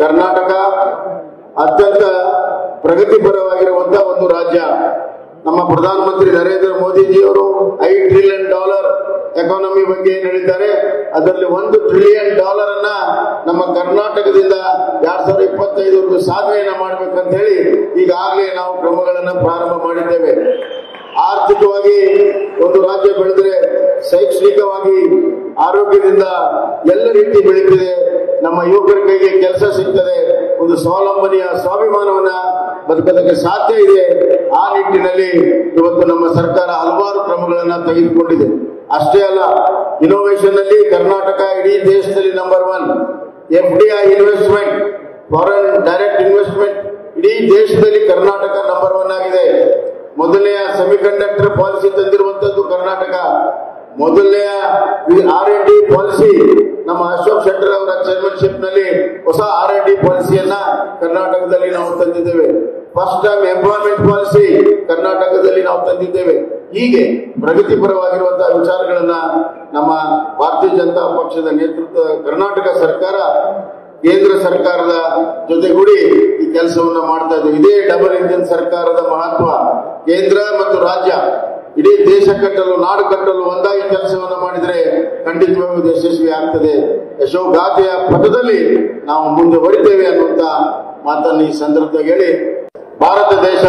ಕರ್ನಾಟಕ ಅತ್ಯಂತ ಪ್ರಗತಿಪರವಾಗಿರುವಂತಹ ಒಂದು ರಾಜ್ಯ ನಮ್ಮ ಪ್ರಧಾನಮಂತ್ರಿ ನರೇಂದ್ರ ಮೋದಿಜಿಯವರು ಐದು ಟ್ರಿಲಿಯನ್ ಡಾಲರ್ ಎಕಾನಮಿ ಬಗ್ಗೆ ಏನ್ ಹೇಳಿದ್ದಾರೆ ಅದರಲ್ಲಿ ಒಂದು ಟ್ರಿಲಿಯನ್ ಡಾಲರ್ ಅನ್ನ ನಮ್ಮ ಕರ್ನಾಟಕದಿಂದ ಎರಡ್ ಸಾವಿರದ ಇಪ್ಪತ್ತೈದವರೆಗೂ ಸಾಧನೆಯನ್ನ ಮಾಡ್ಬೇಕಂತ ಹೇಳಿ ಈಗಾಗಲೇ ನಾವು ಕ್ರಮಗಳನ್ನ ಪ್ರಾರಂಭ ಮಾಡಿದ್ದೇವೆ ಆರ್ಥಿಕವಾಗಿ ಒಂದು ರಾಜ್ಯ ಬೆಳೆದ್ರೆ ಶೈಕ್ಷಣಿಕವಾಗಿ ಆರೋಗ್ಯದಿಂದ ಎಲ್ಲ ರೀತಿ ಬೆಳೀತಿದೆ ನಮ್ಮ ಯುವಕರ ಕೈಗೆ ಕೆಲಸ ಸಿಗ್ತದೆ ಒಂದು ಸ್ವಾವಲಂಬನೆಯ ಸ್ವಾಭಿಮಾನವನ್ನ ಬದುಕೋದಕ್ಕೆ ಸಾಧ್ಯ ಇದೆ ಆ ನಿಟ್ಟಿನಲ್ಲಿ ಇವತ್ತು ನಮ್ಮ ಸರ್ಕಾರ ಹಲವಾರು ಕ್ರಮಗಳನ್ನ ತೆಗೆದುಕೊಂಡಿದೆ ಅಷ್ಟೇ ಅಲ್ಲ ಇನೋವೇಷನ್ ಅಲ್ಲಿ ಕರ್ನಾಟಕ ಇಡೀ ದೇಶದಲ್ಲಿ number one F D I investment foreign direct investment ಇಡೀ ದೇಶದಲ್ಲಿ ಕರ್ನಾಟಕ ನಂಬರ್ ಒನ್ ಆಗಿದೆ ಮೊದಲನೆಯ ಸೆಮಿಕಂಡಕ್ಟರ್ ಪಾಲಿಸಿ ತಂದಿರುವಂತದ್ದು ಕರ್ನಾಟಕ ಮೊದಲನೆಯ ಆರ್ ಎನ್ ಡಿ ಪಾಲಿಸಿ ನಮ್ಮ ಅಶೋಕ್ ಶೆಟ್ಟರ್ ಅವರ ಚೇರ್ಮನ್ಶಿಪ್ ನಲ್ಲಿ ಹೊಸ ಆರ್ ಎನ್ ಡಿ ಪಾಲಿಸಿಯನ್ನ ಕರ್ನಾಟಕದಲ್ಲಿ ನಾವು ತಂದಿದ್ದೇವೆ ಫಸ್ಟ್ ಟೈಮ್ ಎಂಪ್ಲಾಯ್ಮೆಂಟ್ ಪಾಲಿಸಿ ಕರ್ನಾಟಕದಲ್ಲಿ ನಾವು ತಂದಿದ್ದೇವೆ ಹೀಗೆ ಪ್ರಗತಿಪರವಾಗಿರುವಂತಹ ವಿಚಾರಗಳನ್ನ ನಮ್ಮ ಭಾರತೀಯ ಜನತಾ ಪಕ್ಷದ ನೇತೃತ್ವ ಕರ್ನಾಟಕ ಸರ್ಕಾರ ಕೇಂದ್ರ ಸರ್ಕಾರದ ಜೊತೆಗೂಡಿ ಈ ಕೆಲಸವನ್ನ ಮಾಡ್ತಾ ಇದ್ದೇವೆ ಇದೇ ಡಬಲ್ ಇಂಜಿನ್ ಸರ್ಕಾರದ ಮಹತ್ವ ಕೇಂದ್ರ ಮತ್ತು ರಾಜ್ಯ ಇಡೀ ದೇಶ ಕಟ್ಟಲು ನಾಡು ಕಟ್ಟಲು ಒಂದಾಗಿ ಕೆಲಸವನ್ನ ಮಾಡಿದ್ರೆ ಖಂಡಿತವಾಗೂ ಇದು ಯಶಸ್ವಿ ಆಗ್ತದೆ ಯಶೋಗಾಥೆಯ ಪಥದಲ್ಲಿ ನಾವು ಮುಂದೆ ಹೊಡಿತೇವೆ ಅನ್ನುವಂತ ಮಾತನ್ನು ಈ ಸಂದರ್ಭದಾಗ ಹೇಳಿ ಭಾರತ ದೇಶ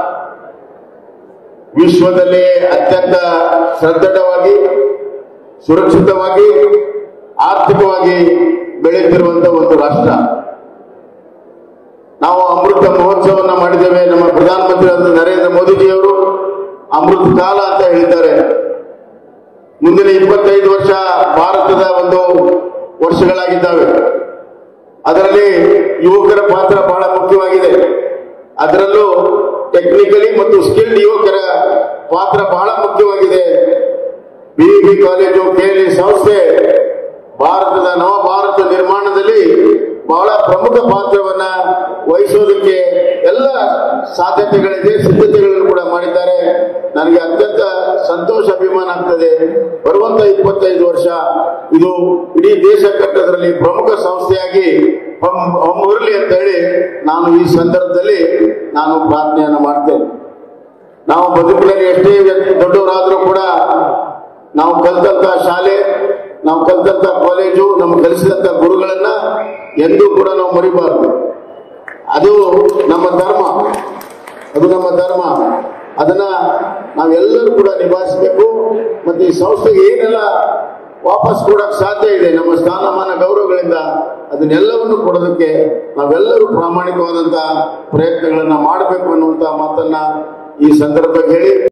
ವಿಶ್ವದಲ್ಲಿ ಅತ್ಯಂತ ಸದೃಢವಾಗಿ ಸುರಕ್ಷಿತವಾಗಿ ಆರ್ಥಿಕವಾಗಿ ಬೆಳೆಯುತ್ತಿರುವಂತಹ ಒಂದು ರಾಷ್ಟ್ರ ನಾವು ಅಮೃತ ಮಹೋತ್ಸವನ್ನ ಮಾಡಿದ್ದೇವೆ ನಮ್ಮ ಪ್ರಧಾನಮಂತ್ರಿ ಆದ ನರೇಂದ್ರ ಮೋದಿಜಿಯವರು ಅಮೃತ ಕಾಲ ಅಂತ ಹೇಳಿದ್ದಾರೆ ಮುಂದಿನ ಇಪ್ಪತ್ತೈದು ವರ್ಷ ಭಾರತದ ಒಂದು ವರ್ಷಗಳಾಗಿದ್ದಾವೆ ಅದರಲ್ಲಿ ಯುವಕರ ಪಾತ್ರ ಬಹಳ ಮುಖ್ಯವಾಗಿದೆ ಅದರಲ್ಲೂ ಟೆಕ್ನಿಕಲಿ ಮತ್ತು ಸ್ಕಿಲ್ಡ್ ಯುವಕರ ಪಾತ್ರ ಬಹಳ ಮುಖ್ಯವಾಗಿದೆ ಬಿಇಬಿ ಕಾಲೇಜು ಕೆಎಲ್ಇ ಸಂಸ್ಥೆ ಭಾರತದ ನವ ಭಾರತ ನಿರ್ಮಾಣದಲ್ಲಿ ಬಹಳ ಪ್ರಮುಖ ಪಾತ್ರವನ್ನ ವಹಿಸೋದಕ್ಕೆ ಎಲ್ಲ ಸಾಧ್ಯತೆಗಳಿದೆ ಸಿದ್ಧತೆಗಳನ್ನು ಕೂಡ ಮಾಡಿದ್ದಾರೆ ನನಗೆ ಅತ್ಯಂತ ಸಂತೋಷ ಅಭಿಮಾನ ಆಗ್ತದೆ ಬರುವಂತ ಇಪ್ಪತ್ತೈದು ವರ್ಷ ಇದು ಇಡೀ ದೇಶ ಕಟ್ಟೋದ್ರಲ್ಲಿ ಪ್ರಮುಖ ಸಂಸ್ಥೆಯಾಗಿ ಹೊಮ್- ಹೊಮ್ಮುರಲಿ ಅಂತ ಹೇಳಿ ನಾನು ಈ ಸಂದರ್ಭದಲ್ಲಿ ನಾನು ಪ್ರಾರ್ಥನೆಯನ್ನು ಮಾಡ್ತೇನೆ ನಾವು ಬದುಕಿನಲ್ಲಿ ಎಷ್ಟೇ ವ್ಯಕ್ತಿ ದೊಡ್ಡವರಾದರೂ ಕೂಡ ನಾವು ಕಲಿತಂತ ಶಾಲೆ ನಾವು ಕಲಿತಂತ ಕಾಲೇಜು ನಮ್ಮ ಕಲಿಸಿದಂತ ಗುರುಗಳನ್ನ ಎಂದೂ ಕೂಡ ನಾವು ಮರಿಬಾರದು ಅದು ನಮ್ಮ ಧರ್ಮ ಅದು ನಮ್ಮ ಧರ್ಮ ಅದನ್ನ ನಾವೆಲ್ಲರೂ ಕೂಡ ನಿಭಾಯಿಸಬೇಕು ಮತ್ತೆ ಈ ಸಂಸ್ಥೆಗೆ ಏನೆಲ್ಲ ವಾಪಸ್ ಕೊಡಕ್ ಸಾಧ್ಯ ಇದೆ ನಮ್ಮ ಸ್ಥಾನಮಾನ ಗೌರವಗಳಿಂದ ಅದನ್ನೆಲ್ಲವನ್ನು ಕೊಡೋದಕ್ಕೆ ನಾವೆಲ್ಲರೂ ಪ್ರಾಮಾಣಿಕವಾದಂತಹ ಪ್ರಯತ್ನಗಳನ್ನ ಮಾಡಬೇಕು ಅನ್ನುವಂತ ಮಾತನ್ನ ಈ ಸಂದರ್ಭದಲ್ಲಿ ಹೇಳಿ